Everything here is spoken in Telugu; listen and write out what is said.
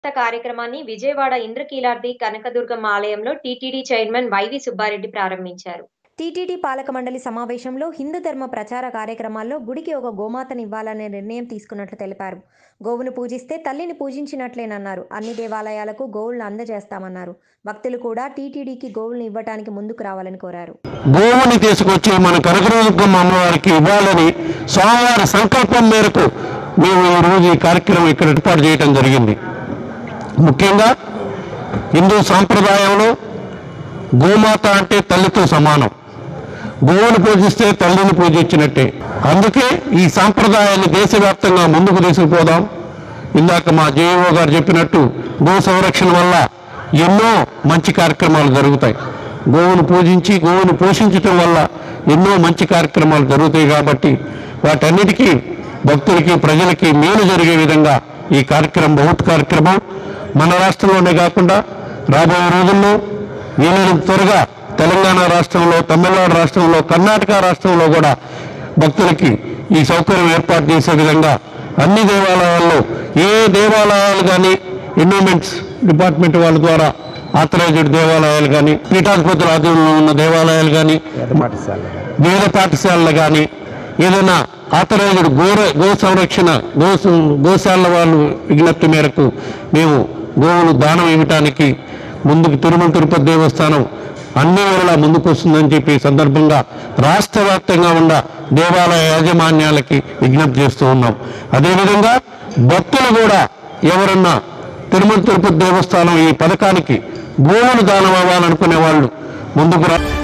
కార్యక్రమాన్ని విజయవాడ ఇంద్రకీలాద్రి కనకదుర్గం ఆలయంలో టీటీడీ చైర్మన్ వైవి సుబ్బారెడ్డి ప్రారంభించారు టీటీడీ పాలక మండలి సమావేశంలో హిందూ ధర్మ ప్రచార కార్యక్రమాల్లో గుడికి ఒక గోమాతని ఇవ్వాలనే నిర్ణయం తీసుకున్నట్లు తెలిపారు గోవును పూజిస్తే తల్లిని పూజించినట్లేనన్నారు అన్ని దేవాలయాలకు గోవులను అందజేస్తామన్నారు భక్తులు కూడా టీటీడీకి గోవులను ఇవ్వటానికి ముందుకు రావాలని కోరారు గోవుని తీసుకొచ్చి మన కనకదుర్గమ్మ అమ్మవారికి ఇవ్వాలని స్వామివారి సంకల్పం మేరకు మేము ఈరోజు ఈ కార్యక్రమం ఇక్కడ ఏర్పాటు చేయడం జరిగింది ముఖ్యంగా హిందూ సాంప్రదాయంలో గోమాత అంటే తల్లితో సమానం గోవును పూజిస్తే తల్లిని పూజించినట్టే అందుకే ఈ సాంప్రదాయాన్ని దేశవ్యాప్తంగా ముందుకు తీసుకుపోదాం ఇందాక మా జేఈఓ గారు చెప్పినట్టు గో సంరక్షణ వల్ల ఎన్నో మంచి కార్యక్రమాలు జరుగుతాయి గోవును పూజించి గోవును పోషించటం వల్ల ఎన్నో మంచి కార్యక్రమాలు జరుగుతాయి కాబట్టి వాటన్నిటికీ భక్తులకి ప్రజలకి మేలు జరిగే విధంగా ఈ కార్యక్రమం బహుత్ కార్యక్రమం మన రాష్ట్రంలోనే కాకుండా రాబోయే రోజుల్లో వీలైనంత త్వరగా తెలంగాణ రాష్ట్రంలో తమిళనాడు రాష్ట్రంలో కర్ణాటక రాష్ట్రంలో కూడా భక్తులకి ఈ సౌకర్యం ఏర్పాటు చేసే విధంగా అన్ని దేవాలయాల్లో ఏ దేవాలయాలు కానీ ఎండోమెంట్స్ డిపార్ట్మెంట్ వాళ్ళ ద్వారా ఆథరైజ్డ్ దేవాలయాలు కానీ పీఠాధిపతుల ఆధ్వర్యంలో ఉన్న దేవాలయాలు కానీ వేద పాఠశాలలు కానీ ఏదైనా ఆథరైజ్డ్ గోర గో సంరక్షణ గో గోశాల వాళ్ళు విజ్ఞప్తి మేరకు మేము గోవులు దానం ఇవ్వటానికి ముందుకు తిరుమల తిరుపతి దేవస్థానం అన్ని వేళలా ముందుకు వస్తుందని చెప్పి ఈ సందర్భంగా రాష్ట్ర వ్యాప్తంగా ఉన్న దేవాలయ యాజమాన్యాలకి విజ్ఞప్తి చేస్తూ ఉన్నాం అదేవిధంగా భక్తులు కూడా ఎవరన్నా తిరుమల తిరుపతి దేవస్థానం ఈ పథకానికి గోవులు దానం అవ్వాలనుకునే వాళ్ళు ముందుకు రా